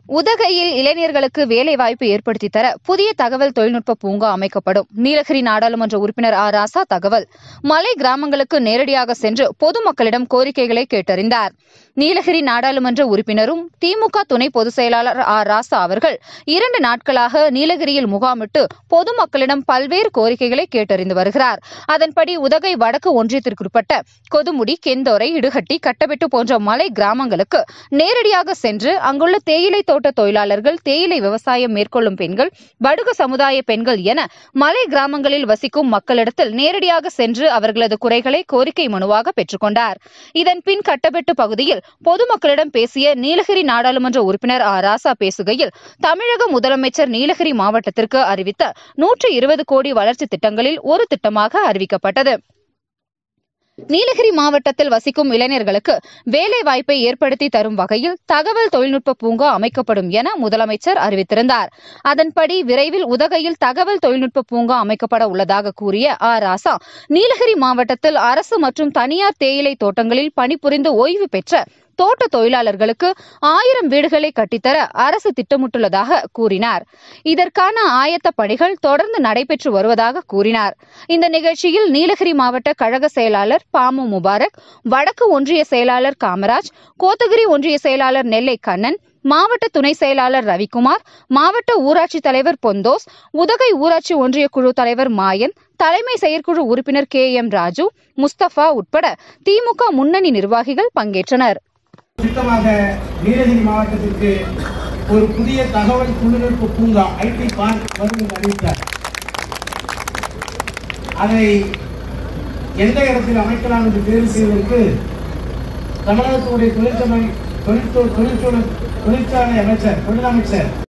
உதகையில் இளைஞர்களுக்கு வேலைவாய்ப்பு ஏற்படுத்தி தர புதிய தகவல் தொழில்நுட்ப பூங்கா அமைக்கப்படும் நீலகிரி நாடாளுமன்ற உறுப்பினர் ஆ ராசா தகவல் மலை கிராமங்களுக்கு நேரடியாக சென்று பொதுமக்களிடம் கோரிக்கைகளை கேட்டறிந்தார் நீலகிரி நாடாளுமன்ற உறுப்பினரும் திமுக துணை பொதுச் செயலாளர் ஆ ராசா அவர்கள் இரண்டு நாட்களாக நீலகிரியில் முகாமிட்டு பொதுமக்களிடம் பல்வேறு கோரிக்கைகளை கேட்டறிந்து வருகிறார் அதன்படி உதகை வடக்கு ஒன்றியத்திற்குட்பட்ட கொதுமுடி கெந்தோரை இடுகட்டி கட்டபெட்டு போன்ற மலை கிராமங்களுக்கு நேரடியாக சென்று அங்குள்ள தேயிலை தோட்ட தொழிலாளர்கள் தேயிலை விவசாயம் மேற்கொள்ளும் பெண்கள் படுக சமுதாய பெண்கள் என மலை கிராமங்களில் வசிக்கும் மக்களிடத்தில் நேரடியாக சென்று அவர்களது குறைகளை கோரிக்கை மனுவாக பெற்றுக்கொண்டார் இதன் பின் கட்டபெட்டு பகுதியில் பொதுமக்களிடம் பேசிய நீலகிரி நாடாளுமன்ற உறுப்பினர் ஆ ராசா பேசுகையில் தமிழக முதலமைச்சர் நீலகிரி மாவட்டத்திற்கு அறிவித்த நூற்று இருபது கோடி வளர்ச்சி திட்டங்களில் ஒரு திட்டமாக அறிவிக்கப்பட்டது நீலகிரி மாவட்டத்தில் வசிக்கும் இளைஞர்களுக்கு வேலை வாய்ப்பை ஏற்படுத்தி தரும் வகையில் தகவல் தொழில்நுட்ப பூங்கா அமைக்கப்படும் என முதலமைச்சர் அறிவித்திருந்தார் அதன்படி விரைவில் உதகையில் தகவல் தொழில்நுட்ப பூங்கா அமைக்கப்பட உள்ளதாக கூறிய ஆ ராசா நீலகிரி மாவட்டத்தில் அரசு மற்றும் தனியார் தேயிலை தோட்டங்களில் பணிபுரிந்து ஓய்வு பெற்ற தோட்ட தொழிலாளர்களுக்கு ஆயிரம் வீடுகளை கட்டித்தர அரசு திட்டமிட்டுள்ளதாக கூறினார் இதற்கான ஆயத்த பணிகள் தொடர்ந்து நடைபெற்று வருவதாக கூறினார் இந்த நிகழ்ச்சியில் நீலகிரி மாவட்ட கழக செயலாளர் பாமு முபாரக் வடக்கு ஒன்றிய செயலாளர் காமராஜ் கோத்தகிரி ஒன்றிய செயலாளர் நெல்லை கண்ணன் மாவட்ட துணை செயலாளர் ரவிக்குமார் மாவட்ட ஊராட்சி தலைவர் பொந்தோஸ் உதகை ஊராட்சி ஒன்றிய குழு தலைவர் மாயன் தலைமை செயற்குழு உறுப்பினர் கே எம் ராஜு முஸ்தபா உட்பட திமுக முன்னணி நிர்வாகிகள் பங்கேற்றனர் திட்டமாக நீலகிரி மாவட்டத்திற்கு ஒரு புதிய தகவல் தொழில்நுட்ப பூங்கா ஐடி பார்க் வரும் என்று அறிவித்தார் அதை எந்த இடத்தில் அமைக்கலாம் என்று தேர்வு செய்வதற்கு தமிழகத்துடைய தொழிற்சமை தொழிற்சூழல் தொழிற்சாலை அமைச்சர் தொழிலமைச்சர்